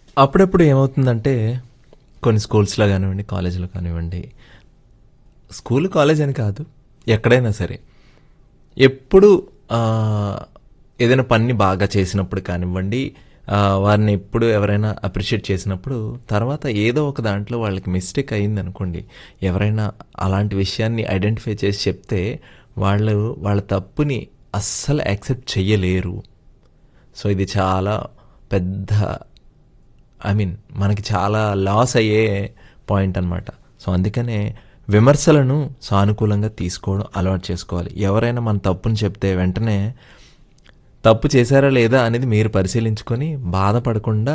అప్పుడప్పుడు ఏమవుతుందంటే కొన్ని స్కూల్స్లో కానివ్వండి కాలేజీలో కానివ్వండి స్కూల్ కాలేజ్ అని కాదు ఎక్కడైనా సరే ఎప్పుడు ఆ, ఏదైనా పని బాగా చేసినప్పుడు కానివ్వండి ఆ, వారిని ఎప్పుడు ఎవరైనా అప్రిషియేట్ చేసినప్పుడు తర్వాత ఏదో ఒక దాంట్లో వాళ్ళకి మిస్టేక్ అయింది అనుకోండి ఎవరైనా అలాంటి విషయాన్ని ఐడెంటిఫై చేసి చెప్తే వాళ్ళు వాళ్ళ తప్పుని అస్సలు యాక్సెప్ట్ చెయ్యలేరు సో ఇది చాలా పెద్ద ఐ మీన్ మనకి చాలా లాస్ అయ్యే పాయింట్ అనమాట సో అందుకనే విమర్శలను సానుకూలంగా తీసుకోవడం అలవాటు చేసుకోవాలి ఎవరైనా మన తప్పుని చెప్తే వెంటనే తప్పు చేశారా లేదా అనేది మీరు పరిశీలించుకొని బాధపడకుండా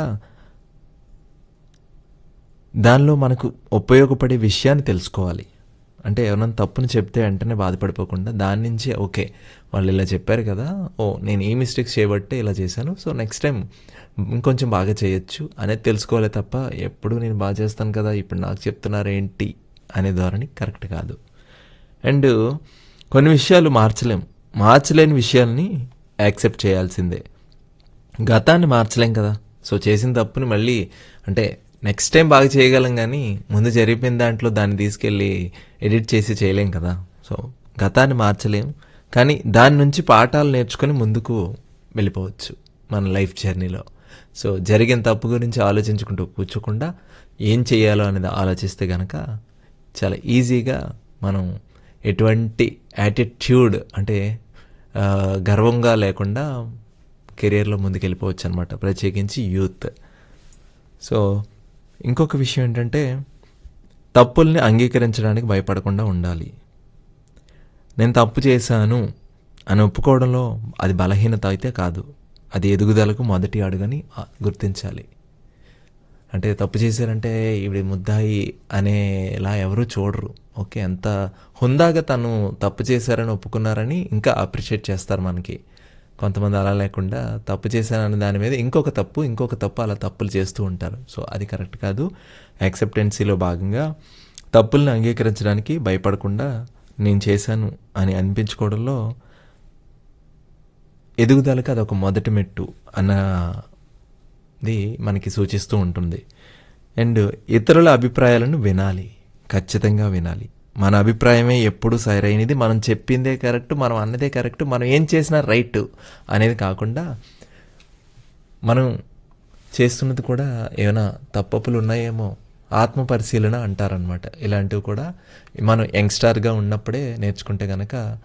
దానిలో మనకు ఉపయోగపడే విషయాన్ని తెలుసుకోవాలి అంటే ఎవరైనా తప్పుని చెప్తే వెంటనే బాధపడిపోకుండా దాని నుంచి ఓకే వాళ్ళు ఇలా చెప్పారు కదా ఓ నేను ఈ మిస్టేక్స్ చేయబట్టే ఇలా చేశాను సో నెక్స్ట్ టైం ఇంకొంచెం బాగా చేయొచ్చు అనేది తెలుసుకోవాలి తప్ప ఎప్పుడు నేను బాగా చేస్తాను కదా ఇప్పుడు నాకు చెప్తున్నారు ఏంటి అనే ధోరణి కరెక్ట్ కాదు అండ్ కొన్ని విషయాలు మార్చలేం మార్చలేని విషయాల్ని యాక్సెప్ట్ చేయాల్సిందే గతాన్ని మార్చలేం కదా సో చేసిన తప్పుని మళ్ళీ అంటే నెక్స్ట్ టైం బాగా చేయగలం కానీ ముందు జరిగిపోయిన దాంట్లో దాన్ని తీసుకెళ్ళి ఎడిట్ చేసి చేయలేం కదా సో గతాన్ని మార్చలేం కానీ దాని నుంచి పాఠాలు నేర్చుకొని ముందుకు వెళ్ళిపోవచ్చు మన లైఫ్ జర్నీలో సో జరిగిన తప్పు గురించి ఆలోచించుకుంటూ కూర్చోకుండా ఏం చేయాలో అనేది ఆలోచిస్తే కనుక చాలా ఈజీగా మనం ఎటువంటి యాటిట్యూడ్ అంటే ఆ, గర్వంగా లేకుండా కెరియర్లో ముందుకెళ్ళిపోవచ్చు అనమాట ప్రత్యేకించి యూత్ సో ఇంకొక విషయం ఏంటంటే తప్పుల్ని అంగీకరించడానికి భయపడకుండా ఉండాలి నేను తప్పు చేశాను అని ఒప్పుకోవడంలో అది బలహీనత అయితే కాదు అది ఎదుగుదలకు మొదటి అడుగని ఆ, గుర్తించాలి అంటే తప్పు చేశారంటే ఇవి ముద్దాయి అనేలా ఎవరూ చూడరు ఓకే ఎంత హుందాగా తను తప్పు చేశారని ఒప్పుకున్నారని ఇంకా అప్రిషియేట్ చేస్తారు మనకి కొంతమంది అలా లేకుండా తప్పు చేశానని దాని మీద ఇంకొక తప్పు ఇంకొక తప్పు అలా తప్పులు చేస్తూ ఉంటారు సో అది కరెక్ట్ కాదు యాక్సెప్టెన్సీలో భాగంగా తప్పుల్ని అంగీకరించడానికి భయపడకుండా నేను చేశాను అని అనిపించుకోవడంలో ఎదుగుదలకు అదొక మొదటి మెట్టు అన్నది మనకి సూచిస్తూ ఉంటుంది అండ్ ఇతరుల అభిప్రాయాలను వినాలి ఖచ్చితంగా వినాలి మన అభిప్రాయమే ఎప్పుడు సరైనది మనం చెప్పిందే కరెక్ట్ మనం అన్నదే కరెక్ట్ మనం ఏం చేసినా రైట్ అనేది కాకుండా మనం చేస్తున్నది కూడా ఏమైనా తప్పప్పులు ఉన్నాయేమో ఆత్మ పరిశీలన అంటారనమాట ఇలాంటివి కూడా మనం యంగ్స్టార్గా ఉన్నప్పుడే నేర్చుకుంటే కనుక